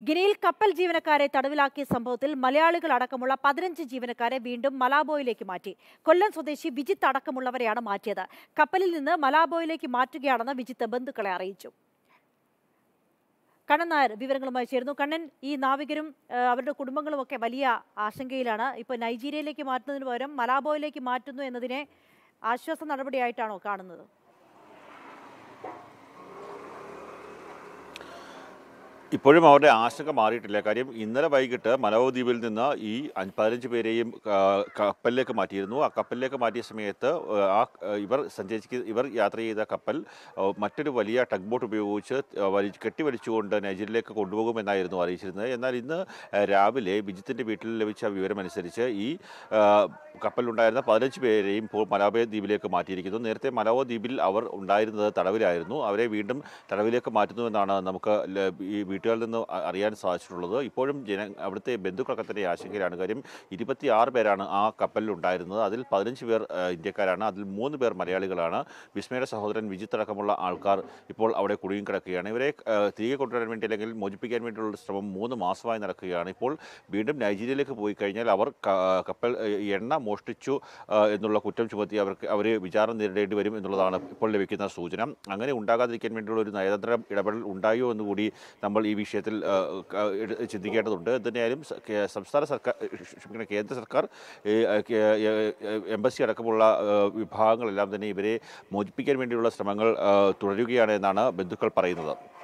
ഗിനിയിൽ കപ്പൽ ജീവനക്കാരെ തടവിലാക്കിയ സംഭവത്തിൽ മലയാളികൾ അടക്കമുള്ള പതിനഞ്ച് ജീവനക്കാരെ വീണ്ടും മലാബോയിലേക്ക് മാറ്റി കൊല്ലം സ്വദേശി വിജിത്ത് അടക്കമുള്ളവരെയാണ് മാറ്റിയത് കപ്പലിൽ നിന്ന് മലാബോയിലേക്ക് മാറ്റുകയാണെന്ന് വിജിത്ത് ബന്ധുക്കളെ അറിയിച്ചു കണ്ണൻ നായർ വിവരങ്ങളുമായി ചേരുന്നു കണ്ണൻ ഈ നാവികരും ആ, അവരുടെ കുടുംബങ്ങളും ഒക്കെ വലിയ ആശങ്കയിലാണ് ഇപ്പോൾ നൈജീരിയയിലേക്ക് മാറ്റുന്നതിന് പകരം മലാബോയിലേക്ക് മാറ്റുന്നു എന്നതിനെ ആശ്വാസ നടപടിയായിട്ടാണോ കാണുന്നത് ഇപ്പോഴും അവരുടെ ആശങ്ക മാറിയിട്ടില്ല കാര്യം ഇന്നലെ വൈകിട്ട് മലവോ ദ്വീപിൽ നിന്ന് ഈ അഞ്ച് പതിനഞ്ച് പേരെയും ആ, കപ്പലിലേക്ക് മാറ്റിയിരുന്നു ആ കപ്പലിലേക്ക് മാറ്റിയ സമയത്ത് ആ ആ, ഇവർ സഞ്ചരിച്ച് ഇവർ യാത്ര ചെയ്ത കപ്പൽ ആ, മറ്റൊരു വലിയ ടഗ് ബോട്ട് ഉപയോഗിച്ച് വലി കെട്ടിവലിച്ചുകൊണ്ട് നൈജീരിയയിലേക്ക് കൊണ്ടുപോകുമെന്നായിരുന്നു അറിയിച്ചിരുന്നത് എന്നാൽ ഇന്ന് ആ, രാവിലെ ബിജിത്തിൻ്റെ വീട്ടിൽ ലഭിച്ച വിവരമനുസരിച്ച് ഈ ആ, കപ്പലിലുണ്ടായിരുന്ന പതിനഞ്ച് പേരെയും ഇപ്പോൾ മലാബേ ദ്വീപിലേക്ക് മാറ്റിയിരിക്കുന്നു നേരത്തെ മലാവോ ദ്വീപിൽ അവർ ഉണ്ടായിരുന്നത് തടവിലായിരുന്നു അവരെ വീണ്ടും തടവിലേക്ക് മാറ്റുന്നുവെന്നാണ് നമുക്ക് ല- ഈ വീട്ടുകളിൽ നിന്ന് അ- അറിയാൻ സാധിച്ചിട്ടുള്ളത് ഇപ്പോഴും ജന അവിടുത്തെ ബന്ധുക്കളൊക്കെ തന്നെ ആശങ്കയിലാണ് കാര്യം ഇരുപത്തിയാറ് പേരാണ് ആ കപ്പലിൽ ഉണ്ടായിരുന്നത് അതിൽ പതിനഞ്ച് പേർ ആ, ഇന്ത്യക്കാരാണ് അതിൽ മൂന്ന് പേർ മലയാളികളാണ് വിസ്മയുടെ സഹോദരൻ വിജിത്ത് അടക്കമുള്ള ആൾക്കാർ ഇപ്പോൾ അവിടെ കുടുങ്ങി കിടക്കുകയാണ് ഇവരെ ആ, തിരികെ കൊണ്ടുവരാൻ വേണ്ടി അല്ലെങ്കിൽ മോചിപ്പിക്കാൻ വേണ്ടിയുള്ള ശ്രമം മൂന്ന് മാസമായി നടക്കുകയാണ് ഇപ്പോൾ വീണ്ടും നൈജീരിയയിലേക്ക് പോയി കഴിഞ്ഞാൽ അവർ ക- കപ്പൽ ഏ, എണ്ണ മോഷ്ടിച്ചു ആ, എന്നുള്ള കുറ്റം ചുമത്തി അവർക്ക് അവർ വിചാരണ നേരിടേണ്ടി വരും എന്നുള്ളതാണ് ഇപ്പോൾ ലഭിക്കുന്ന സൂചന അങ്ങനെ ഉണ്ടാകാതിരിക്കാൻ വേണ്ടിയുള്ള ഒരു നയതന്ത്ര ഇടപെടൽ ഉണ്ടായോ എന്നുകൂടി നമ്മൾ ഈ വിഷയത്തിൽ ആ, ക- എടു- ചിന്തിക്കേണ്ടതുണ്ട് എന്തായാലും സ- കേ- സംസ്ഥാന സർക്കാർ ക്ഷമിക്കണം കേന്ദ്ര സർക്കാർ ഈ, ആ, കേ- ഏ, ഏ, എംബസി അടക്കമുള്ള ആ, വിഭാഗങ്ങളെല്ലാം തന്നെ ഇവരെ മോചിപ്പിക്കാൻ വേണ്ടിയുള്ള ശ്രമങ്ങൾ ആ, തുടരുകയാണ് എന്നാണ് ബന്ധുക്കൾ പറയുന്നത്